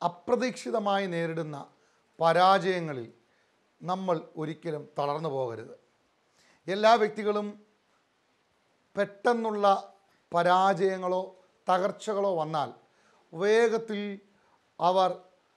അപ്രതീക്ഷിതമായി നേരിടുന്ന പരാജയങ്ങളിൽ നമ്മൾ ഒരിക്കലും തളർന്നു പോകരുത് എല്ലാ വ്യക്തികളും പെട്ടെന്നുള്ള പരാജയങ്ങളോ തകർച്ചകളോ വന്നാൽ വേഗത്തിൽ അവർ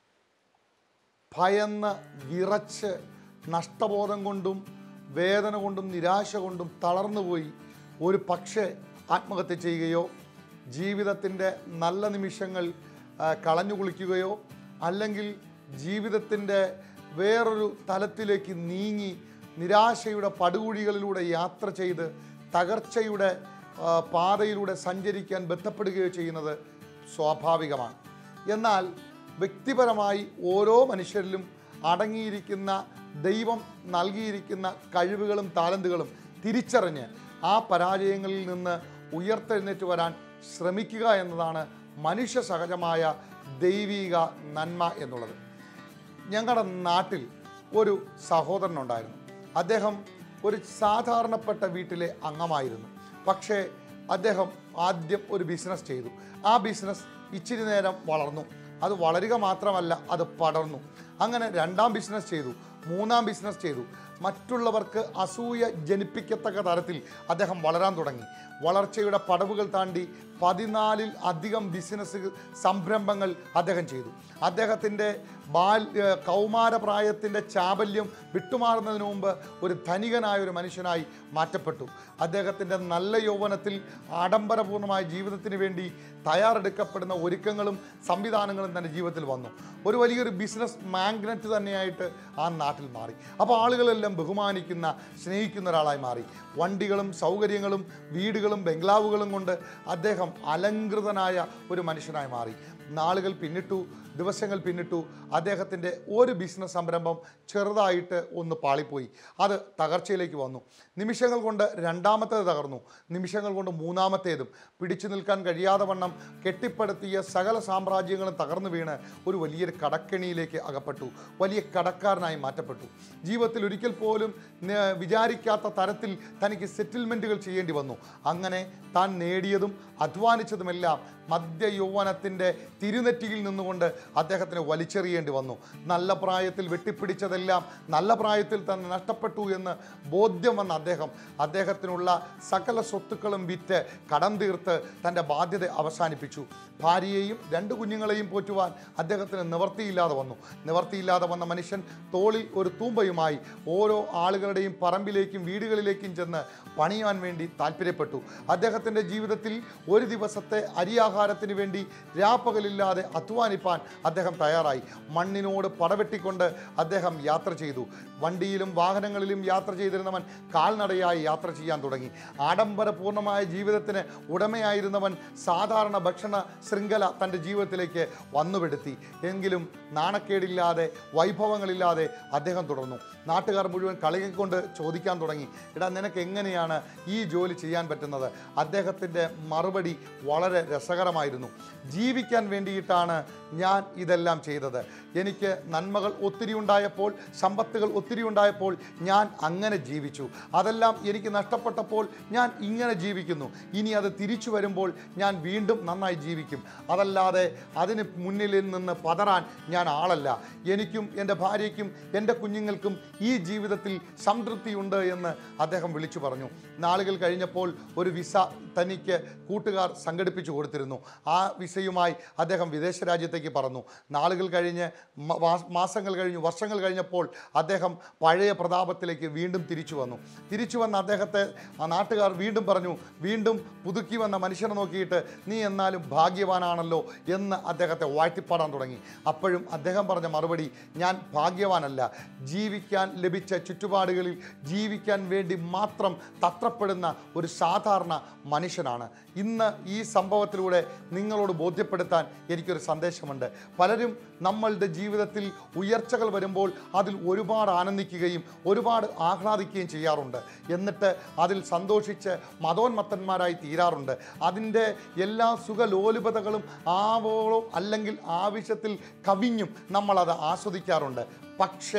ഭയന്ന് വിറച്ച് നഷ്ടബോധം കൊണ്ടും വേദന കൊണ്ടും നിരാശ കൊണ്ടും തളർന്നുപോയി ഒരു പക്ഷേ ആത്മഹത്യ ചെയ്യുകയോ ജീവിതത്തിൻ്റെ നല്ല നിമിഷങ്ങൾ ആ, കളഞ്ഞു കുളിക്കുകയോ അല്ലെങ്കിൽ ജീവിതത്തിൻ്റെ വേറൊരു തലത്തിലേക്ക് നീങ്ങി നിരാശയുടെ പടുകുഴികളിലൂടെ യാത്ര ചെയ്ത് തകർച്ചയുടെ ആ, പാതയിലൂടെ സഞ്ചരിക്കാൻ ബന്ധപ്പെടുകയോ ചെയ്യുന്നത് സ്വാഭാവികമാണ് എന്നാൽ വ്യക്തിപരമായി ഓരോ മനുഷ്യരിലും അടങ്ങിയിരിക്കുന്ന ദൈവം നൽകിയിരിക്കുന്ന കഴിവുകളും താലന്തുകളും തിരിച്ചറിഞ്ഞ് ആ പരാജയങ്ങളിൽ നിന്ന് ഉയർത്തെഴുന്നേറ്റ് വരാൻ ശ്രമിക്കുക എന്നതാണ് മനുഷ്യ സഹജമായ ദൈവിക നന്മ എന്നുള്ളത് ഞങ്ങളുടെ നാട്ടിൽ ഒരു സഹോദരനുണ്ടായിരുന്നു അദ്ദേഹം ഒരു സാധാരണപ്പെട്ട വീട്ടിലെ അംഗമായിരുന്നു പക്ഷേ അദ്ദേഹം ആദ്യം ഒരു ബിസിനസ് ചെയ്തു ആ ബിസിനസ് ഇച്ചിരി നേരം വളർന്നു അത് വളരുക മാത്രമല്ല അത് പടർന്നു അങ്ങനെ രണ്ടാം ബിസിനസ് ചെയ്തു മൂന്നാം ബിസിനസ് ചെയ്തു മറ്റുള്ളവർക്ക് അസൂയ ജനിപ്പിക്കത്തക്ക തരത്തിൽ അദ്ദേഹം വളരാൻ തുടങ്ങി വളർച്ചയുടെ പടവുകൾ താണ്ടി പതിനാലിൽ അധികം ബിസിനസ് സംരംഭങ്ങൾ അദ്ദേഹം ചെയ്തു അദ്ദേഹത്തിൻ്റെ ബാൽ ഏഹ് കൗമാരപ്രായത്തിൻ്റെ ചാബല്യം വിട്ടുമാറുന്നതിന് മുമ്പ് ഒരു ധനികനായ ഒരു മനുഷ്യനായി മാറ്റപ്പെട്ടു അദ്ദേഹത്തിൻ്റെ നല്ല യൗവനത്തിൽ ആഡംബരപൂർണ്ണമായ ജീവിതത്തിന് വേണ്ടി തയ്യാറെടുക്കപ്പെടുന്ന ഒരുക്കങ്ങളും സംവിധാനങ്ങളും തൻ്റെ ജീവിതത്തിൽ വന്നു ഒരു വലിയൊരു ബിസിനസ് മാഗ്നറ്റ് തന്നെയായിട്ട് ആ നാട്ടിൽ മാറി അപ്പോൾ ആളുകളെല്ലാം ബഹുമാനിക്കുന്ന സ്നേഹിക്കുന്ന ഒരാളായി മാറി വണ്ടികളും സൗകര്യങ്ങളും വീടുകളും ബംഗ്ലാവുകളും കൊണ്ട് അദ്ദേഹം അലങ്കൃതനായ ഒരു മനുഷ്യനായി മാറി നാളുകൾ പിന്നിട്ടു ദിവസങ്ങൾ പിന്നിട്ടു അദ്ദേഹത്തിൻ്റെ ഒരു ബിസിനസ് സംരംഭം ചെറുതായിട്ട് ഒന്ന് പാളിപ്പോയി അത് തകർച്ചയിലേക്ക് വന്നു നിമിഷങ്ങൾ കൊണ്ട് രണ്ടാമത്തേത് തകർന്നു നിമിഷങ്ങൾ കൊണ്ട് മൂന്നാമത്തേതും പിടിച്ചു നിൽക്കാൻ കഴിയാതെ വണ്ണം കെട്ടിപ്പടുത്തിയ സകല സാമ്രാജ്യങ്ങളും തകർന്നു വീണ് ഒരു വലിയൊരു കടക്കെണിയിലേക്ക് അകപ്പെട്ടു വലിയ കടക്കാരനായി മാറ്റപ്പെട്ടു ജീവിതത്തിൽ ഒരിക്കൽ പോലും ന- വിചാരിക്കാത്ത തരത്തിൽ തനിക്ക് സെറ്റിൽമെൻറ്റുകൾ ചെയ്യേണ്ടി വന്നു അങ്ങനെ താൻ നേടിയതും അധ്വാനിച്ചതുമെല്ലാം മധ്യ യൗവനത്തിൻ്റെ തിരുനെറ്റിയിൽ നിന്നുകൊണ്ട് അദ്ദേഹത്തിന് വലിച്ചെറിയേണ്ടി വന്നു നല്ല പ്രായത്തിൽ വെട്ടിപ്പിടിച്ചതെല്ലാം നല്ല പ്രായത്തിൽ തന്നെ നഷ്ടപ്പെട്ടു എന്ന് ബോധ്യം വന്ന അദ്ദേഹം അദ്ദേഹത്തിനുള്ള സകല സ്വത്തുക്കളും വിറ്റ് കടം തീർത്ത് തൻ്റെ ബാധ്യത അവസാനിപ്പിച്ചു ഭാര്യയെയും രണ്ട് കുഞ്ഞുങ്ങളെയും പോറ്റുവാൻ അദ്ദേഹത്തിന് നിവർത്തിയില്ലാതെ വന്നു നിവർത്തിയില്ലാതെ വന്ന മനുഷ്യൻ തോളിൽ ഒരു തൂമ്പയുമായി ഓരോ ആളുകളുടെയും പറമ്പിലേക്കും വീടുകളിലേക്കും ചെന്ന് പണിയാൻ വേണ്ടി താല്പര്യപ്പെട്ടു അദ്ദേഹത്തിൻ്റെ ജീവിതത്തിൽ ഒരു ദിവസത്തെ അരിയാഹാരത്തിന് വേണ്ടി രാപ്പകലില്ലാതെ അധ്വാനിപ്പാൻ അദ്ദേഹം തയ്യാറായി മണ്ണിനോട് പടവെട്ടിക്കൊണ്ട് അദ്ദേഹം യാത്ര ചെയ്തു വണ്ടിയിലും വാഹനങ്ങളിലും യാത്ര ചെയ്തിരുന്നവൻ കാൽനടയായി യാത്ര ചെയ്യാൻ തുടങ്ങി ആഡംബരപൂർണമായ ജീവിതത്തിന് ഉടമയായിരുന്നവൻ സാധാരണ ഭക്ഷണ ശൃംഖല തൻ്റെ ജീവിതത്തിലേക്ക് വന്നുപെടുത്തി എങ്കിലും നാണക്കേടില്ലാതെ വൈഭവങ്ങളില്ലാതെ അദ്ദേഹം തുടർന്നു നാട്ടുകാർ മുഴുവൻ കളികൊണ്ട് ചോദിക്കാൻ തുടങ്ങി എടാ നിനക്ക് എങ്ങനെയാണ് ഈ ജോലി ചെയ്യാൻ പറ്റുന്നത് അദ്ദേഹത്തിൻ്റെ മറുപടി വളരെ രസകരമായിരുന്നു ജീവിക്കാൻ വേണ്ടിയിട്ടാണ് ഞാൻ ഇതെല്ലാം ചെയ്തത് എനിക്ക് നന്മകൾ ഒത്തിരി ഉണ്ടായപ്പോൾ സമ്പത്തുകൾ ഒത്തിരി ഉണ്ടായപ്പോൾ ഞാൻ അങ്ങനെ ജീവിച്ചു അതെല്ലാം എനിക്ക് നഷ്ടപ്പെട്ടപ്പോൾ ഞാൻ ഇങ്ങനെ ജീവിക്കുന്നു ഇനി അത് തിരിച്ചു വരുമ്പോൾ ഞാൻ വീണ്ടും നന്നായി ജീവിക്കും അതല്ലാതെ അതിന് മുന്നിൽ നിന്ന് പതറാൻ ഞാൻ ആളല്ല എനിക്കും എൻ്റെ ഭാര്യയ്ക്കും എൻ്റെ കുഞ്ഞുങ്ങൾക്കും ഈ ജീവിതത്തിൽ സംതൃപ്തിയുണ്ട് എന്ന് അദ്ദേഹം വിളിച്ചു പറഞ്ഞു നാളുകൾ കഴിഞ്ഞപ്പോൾ ഒരു വിസ തനിക്ക് കൂട്ടുകാർ സംഘടിപ്പിച്ചു കൊടുത്തിരുന്നു ആ വിസയുമായി അദ്ദേഹം വിദേശ രാജ്യത്തേക്ക് പറന്നു നാളുകൾ കഴിഞ്ഞ് മ- വാ- മാസങ്ങൾ കഴിഞ്ഞു വർഷങ്ങൾ കഴിഞ്ഞപ്പോൾ അദ്ദേഹം പഴയ പ്രതാപത്തിലേക്ക് വീണ്ടും തിരിച്ചു വന്നു തിരിച്ചു വന്ന അദ്ദേഹത്തെ ആ നാട്ടുകാർ വീണ്ടും പറഞ്ഞു വീണ്ടും പുതുക്കി വന്ന മനുഷ്യനെ നോക്കിയിട്ട് നീ എന്നാലും ഭാഗ്യവാനാണല്ലോ എന്ന് അദ്ദേഹത്തെ വാഴ്ത്തിപ്പാടാൻ തുടങ്ങി അപ്പോഴും അദ്ദേഹം പറഞ്ഞ മറുപടി ഞാൻ ഭാഗ്യവാനല്ല ജീവിക്കാൻ ലഭിച്ച ചുറ്റുപാടുകളിൽ ജീവിക്കാൻ വേണ്ടി മാത്രം തത്രപ്പെടുന്ന ഒരു സാധാരണ മനുഷ്യനാണ് ഇന്ന് ഈ സംഭവത്തിലൂടെ നിങ്ങളോട് ബോധ്യപ്പെടുത്താൻ എനിക്കൊരു സന്ദേശമുണ്ട് പലരും നമ്മളുടെ ജീവിതത്തിൽ ഉയർച്ചകൾ വരുമ്പോൾ അതിൽ ഒരുപാട് ആനന്ദിക്കുകയും ഒരുപാട് ആഹ്ലാദിക്കുകയും ചെയ്യാറുണ്ട് എന്നിട്ട് അതിൽ സന്തോഷിച്ച് മതോന്മത്തന്മാരായി തീരാറുണ്ട് അതിൻ്റെ എല്ലാ സുഖലോലുപതകളും ആവോളം അല്ലെങ്കിൽ ആവശ്യത്തിൽ കവിഞ്ഞും നമ്മളത് ആസ്വദിക്കാറുണ്ട് പക്ഷേ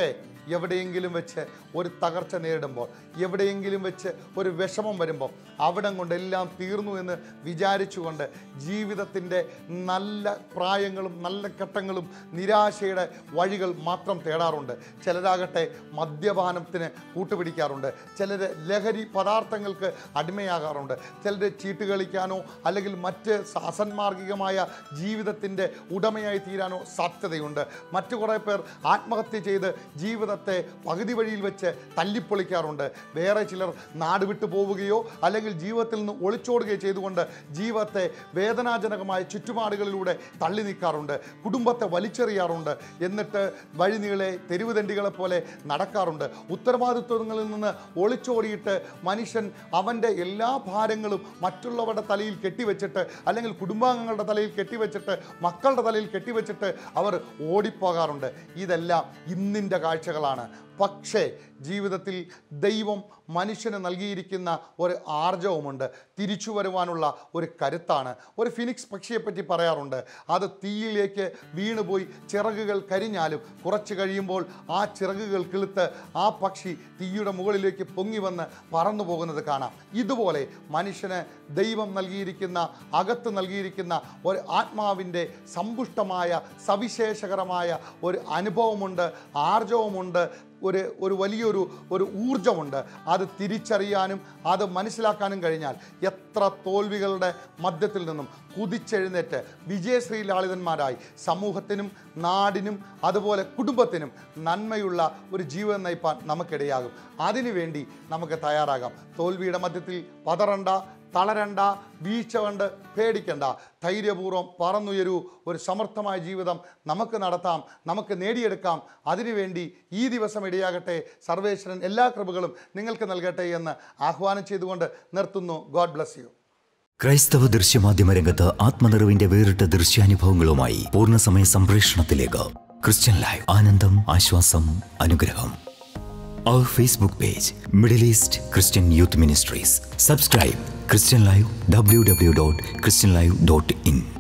എവിടെയെങ്കിലും വെച്ച് ഒരു തകർച്ച നേരിടുമ്പോൾ എവിടെയെങ്കിലും വെച്ച് ഒരു വിഷമം വരുമ്പോൾ അവിടം കൊണ്ട് എല്ലാം തീർന്നു എന്ന് വിചാരിച്ചുകൊണ്ട് ജീവിതത്തിൻ്റെ നല്ല പ്രായങ്ങളും നല്ല ഘട്ടങ്ങളും നിരാശയുടെ വഴികൾ മാത്രം തേടാറുണ്ട് ചിലരാകട്ടെ മദ്യപാനത്തിന് കൂട്ടുപിടിക്കാറുണ്ട് ചിലർ ലഹരി പദാർത്ഥങ്ങൾക്ക് അടിമയാകാറുണ്ട് ചിലർ ചീട്ട് കളിക്കാനോ അല്ലെങ്കിൽ മറ്റ് അസന്മാർഗികമായ ജീവിതത്തിൻ്റെ ഉടമയായി തീരാനോ സാധ്യതയുണ്ട് മറ്റു കുറേ പേർ ആത്മഹത്യ ചെയ്ത് ജീവിതത്തെ പകുതി വഴിയിൽ വെച്ച് തല്ലിപ്പൊളിക്കാറുണ്ട് വേറെ ചിലർ നാട് വിട്ടു പോവുകയോ അല്ലെങ്കിൽ ജീവിതത്തിൽ നിന്ന് ഒളിച്ചോടുകയോ ചെയ്തുകൊണ്ട് ജീവിതത്തെ വേദനാജനകമായ ചുറ്റുപാടുകളിലൂടെ തള്ളി നീക്കാറുണ്ട് കുടുംബത്തെ വലിച്ചെറിയാറുണ്ട് എന്നിട്ട് വഴിനീളെ തെരുവുതണ്ടികളെ പോലെ നടക്കാറുണ്ട് ഉത്തരവാദിത്വങ്ങളിൽ നിന്ന് ഒളിച്ചോടിയിട്ട് മനുഷ്യൻ അവൻ്റെ എല്ലാ ഭാരങ്ങളും മറ്റുള്ളവരുടെ തലയിൽ കെട്ടിവെച്ചിട്ട് അല്ലെങ്കിൽ കുടുംബാംഗങ്ങളുടെ തലയിൽ കെട്ടിവെച്ചിട്ട് മക്കളുടെ തലയിൽ കെട്ടിവെച്ചിട്ട് അവർ ഓടിപ്പോകാറുണ്ട് ഇതെല്ലാം ഇന്നിൻ്റെ കാഴ്ചകളാണ് പക്ഷേ ജീവിതത്തിൽ ദൈവം മനുഷ്യന് നൽകിയിരിക്കുന്ന ഒരു ആർജവമുണ്ട് തിരിച്ചു വരുവാനുള്ള ഒരു കരുത്താണ് ഒരു ഫിനിക്സ് പക്ഷിയെപ്പറ്റി പറയാറുണ്ട് അത് തീയിലേക്ക് വീണുപോയി ചിറകുകൾ കരിഞ്ഞാലും കുറച്ച് കഴിയുമ്പോൾ ആ ചിറകുകൾ കിളുത്ത് ആ പക്ഷി തീയുടെ മുകളിലേക്ക് പൊങ്ങി വന്ന് പറന്നു പോകുന്നത് കാണാം ഇതുപോലെ മനുഷ്യന് ദൈവം നൽകിയിരിക്കുന്ന അകത്ത് നൽകിയിരിക്കുന്ന ഒരു ആത്മാവിൻ്റെ സമ്പുഷ്ടമായ സവിശേഷകരമായ ഒരു അനുഭവമുണ്ട് ആർജവമുണ്ട് ഒരു ഒരു വലിയൊരു ഒരു ഊർജമുണ്ട് അത് തിരിച്ചറിയാനും അത് മനസ്സിലാക്കാനും കഴിഞ്ഞാൽ എത്ര തോൽവികളുടെ മധ്യത്തിൽ നിന്നും കുതിച്ചെഴുന്നേറ്റ് വിജയശ്രീ ലാളിതന്മാരായി സമൂഹത്തിനും നാടിനും അതുപോലെ കുടുംബത്തിനും നന്മയുള്ള ഒരു ജീവൻ നയിപ്പാൻ നമുക്കിടയാകും അതിനുവേണ്ടി നമുക്ക് തയ്യാറാകാം തോൽവിയുടെ മധ്യത്തിൽ പതറണ്ട തളരണ്ട വീഴ്ച കണ്ട് പേടിക്കണ്ട ധൈര്യപൂർവ്വം പറന്നുയരൂ ഒരു സമർത്ഥമായ ജീവിതം നമുക്ക് നടത്താം നമുക്ക് നേടിയെടുക്കാം അതിനുവേണ്ടി ഈ ദിവസം ഇടയാകട്ടെ സർവേശ്വരൻ എല്ലാ കൃപകളും നിങ്ങൾക്ക് നൽകട്ടെ എന്ന് ആഹ്വാനം ചെയ്തുകൊണ്ട് നിർത്തുന്നു ഗോഡ് ബ്ലസ് യു ക്രൈസ്തവ ദൃശ്യമാധ്യമ രംഗത്ത് ആത്മനിറവിന്റെ വേറിട്ട ദൃശ്യാനുഭവങ്ങളുമായി പൂർണ്ണസമയ സംപ്രേഷണത്തിലേക്ക് ക്രിസ്ത്യൻ ലൈവ് ആനന്ദം ആശ്വാസം അനുഗ്രഹം അവർ Facebook page Middle East Christian youth ministries subscribe Christian live W W dot Christian live dot in